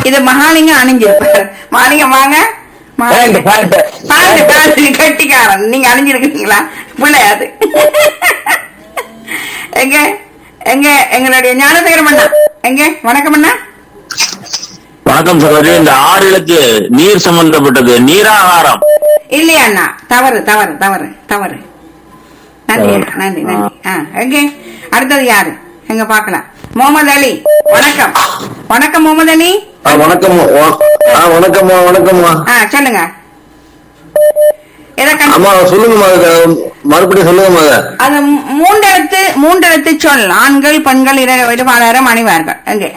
இது மகாலிங்கம் அணிஞ்சிருப்பாரு மகாலிங்கம் வாங்க pant, pant. பாரு பாரு கட்டிக்காரன் நீங்க அணிஞ்சிருக்கீங்களா பிள்ளையாது எங்க எங்க எங்களுடைய ஞானசேகரம் அண்ணா எங்க வணக்கம் அண்ணா வணக்கம் சகோதரி இந்த ஆறுகளுக்கு நீர் சம்பந்தப்பட்டது நீராகாரம் இல்லையா அண்ணா தவறு தவறு தவறு தவறு நன்றி அண்ணா, நன்றி நன்றி ஆ எங்க அடுத்தது யாரு எங்க பாக்கலாம் முகமது அலி வணக்கம் வணக்கம் முகமது அலி ஆ, வணக்கம் வா- ஆ, வணக்கம்மா வணக்கம்மா ஆ சொல்லுங்க எதை கண்டு அம்மா சொல்லுங்கம்மா இது, மறுபடியும் சொல்லுங்கம்மா இதை. அது மூன்றெழுத்து மூன்றெழுத்து சொல் ஆண்கள் பெண்கள் இரு இருபாலரும் அணிவார்கள் எங்கே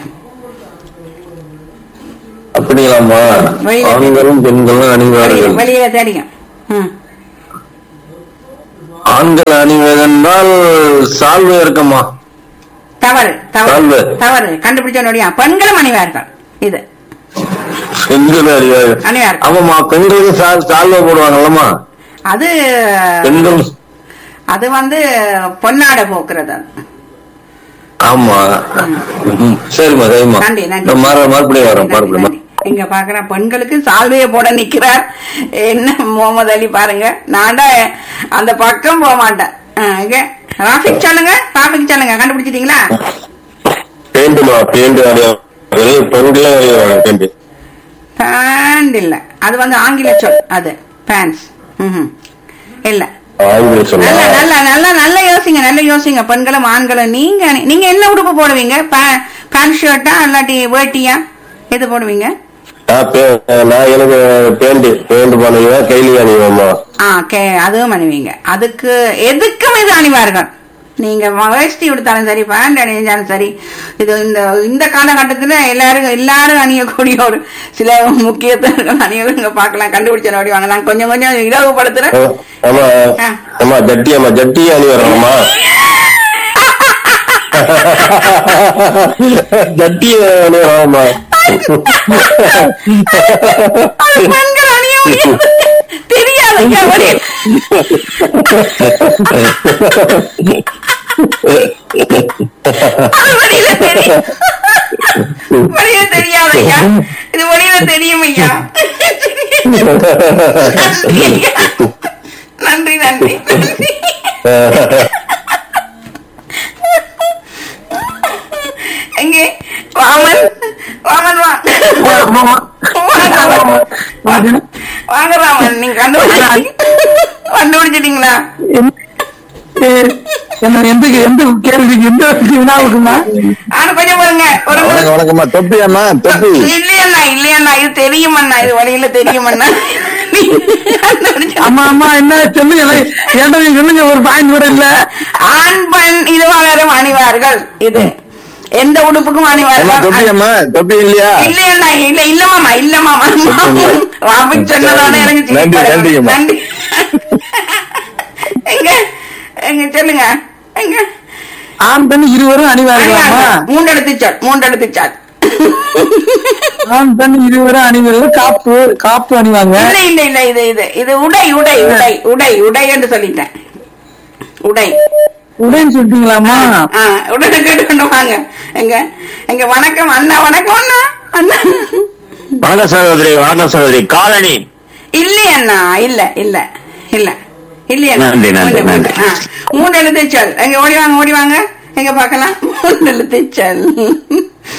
அப்படிங்களாம்மா வெளியில- ஆண்களும் பெண்களும் வெளியில அணிவார்கள் வெளியில தெரியும் ம். ஆண்கள் அணிவதென்றால் சால்வை இருக்கம்மா தவறு தவறு சால்வை. தவறு கண்டுபிடிச்சோடியா பெண்களும் அணிவார்கள் இது பெண்கள் அணிவார்கள் அணிவார்கள் ஆமாம்மா பெண்களுக்கு சால் சால்வை போடுவாங்கல்லம்மா அது பெண்கள் அது வந்து பொன்னாடை போக்குறது அது. ஆமா ம், சரிம்மா சரிம்மா நன்றி, நன்றி. நான் மறு மறுபடியும் வரோம் நன்றி, மறுபடியும் நன்றி. இங்க பாக்குற பெண்களுக்கு சால்வைய போட நிக்கிறார் என்ன முகமது அலி பாருங்க நான்டா அந்த பக்கம் போக மாட்டேன் ஆ, இங்க ராஃபிக் சொல்லுங்க ராஃபிக் சொல்லுங்க கண்டுபிடிச்சிட்டீங்களா பேண்டுமா பேண்டு அணிவார்கள் பெண்களும் அணிவாங்க பேண்டு பேண்ட் இல்ல அது வந்து ஆங்கில சொல் அது பேண்ட்ஸ் இல்ல ஆங்கிலம் நல்ல சொல்லலாம் நல்ல நல்ல நல்ல யோசிங்க நல்ல யோசிங்க பெண்களும் ஆண்களும் நீங்க அணி- நீங்க என்ன உடுப்பு போடுவீங்க பேண்ட் ஷர்ட்டா இல்லாட்டி வேட்டியா எது போடுவீங்க நான் பே- நான் எனக்கு பேண்ட் பேண்ட் பண்ணுவேன் கைலி அணிவேம்மா ஆ கே அதுவும் அணிவீங்க அதுக்கு எதுக்கும் இது அணிவார்கள் நீங்க வேஷ்டி உடுத்தாலும் சரி பேண்ட் அணிஞ்சாலும் சரி இது இந்த இந்த காலகட்டத்துல எல்லாரும் எல்லாரும் அணியக்கூடிய ஒரு சில முக்கியத்துவம் அணியவங்க பார்க்கலாம் கண்டுபிடிச்ச நோடி வாங்க நான் கொஞ்சம் கொஞ்சம் இலவுபடுத்துறேன் ஆமா ஆ. ஆமா ஜட்டி ஆமா ஜட்டி அணி வரணுமா ஜட்டி அணி வரணுமா அது பெண்கள் அணிய முடியாது தெரியாதுங்க வழி- அது வழியில தெரியும் வழியில தெரியாதையா இது வழியில தெரியும் ஐயா நன்றி நன்றி நன்றி எங்கே வாமன் வாமன் வா வாங்க ராமன். வாங்க ராமன் நீங்க கண்டுபிடிச்சிட்டீங்க கண்டுபிடிச்சிட்டீங்களா என்ன எந்த எந்த கேள்விக்கு எந்த வினாவுக்குமா ஆனா கொஞ்சம் பாருங்க ஒரு வணக்கம் வணக்கம்மா தொப்பி அண்ணா தொப்பி இல்லையண்ணா இல்லையண்ணா இது தெரியுமண்ணா இது வழியில தெரியுமண்ணா ஆமா ஆமா என்ன சொல்லுங்க ஏன்டா நீங்க சொல்லுங்க ஒரு பாயிண்ட் கூட இல்ல ஆண் பெண் இருவரும் அணிவார்கள் இது எந்த உடுப்புக்கும் அம்மா தொப்பி அணிவார்கள் அம்மா தொப்பி இல்லையா இல்லையண்ணா இல்ல இல்ல மாமா இல்ல மாமா ராபிக் சொன்னதானே எனக்கு நன்றி, சிரிப்பு நன்றிங்கம்மா. நன்றி எங்க எங்க சொல்லுங்க எங்க ஆண் பெண் இருவரும் அணிவார்களாமா மூன்றெடுத்து சால் மூன்றெடுத்து சால் ஆண் பெண் இருவரும் அணிவார்கள் காப்பு காப்பு அணிவாங்க இல்ல இல்ல இல்ல இது இது இது உடை உடை உடை உடை உடை என்று சொல்லிட்டேன் உடை உடைன்னு சொல்லிட்டீங்களாமா ஆ, உடனே கேட்டு கொண்டு வாங்க எங்க எங்க வணக்கம் அண்ணா வணக்கம் அண்ணா அண்ணா வணக்கம் சகோதரி வணக்கம் சகோதரி காலனி இல்லை அண்ணா இல்ல இல்ல இல்ல இல்லையா நன்றி, நன்றி, நன்றி. மூன்று எழுத்து சொல் எங்க ஓடி வாங்க ஓடி வாங்க எங்க பார்க்கலாம் மூன்று எழுத்து சொல்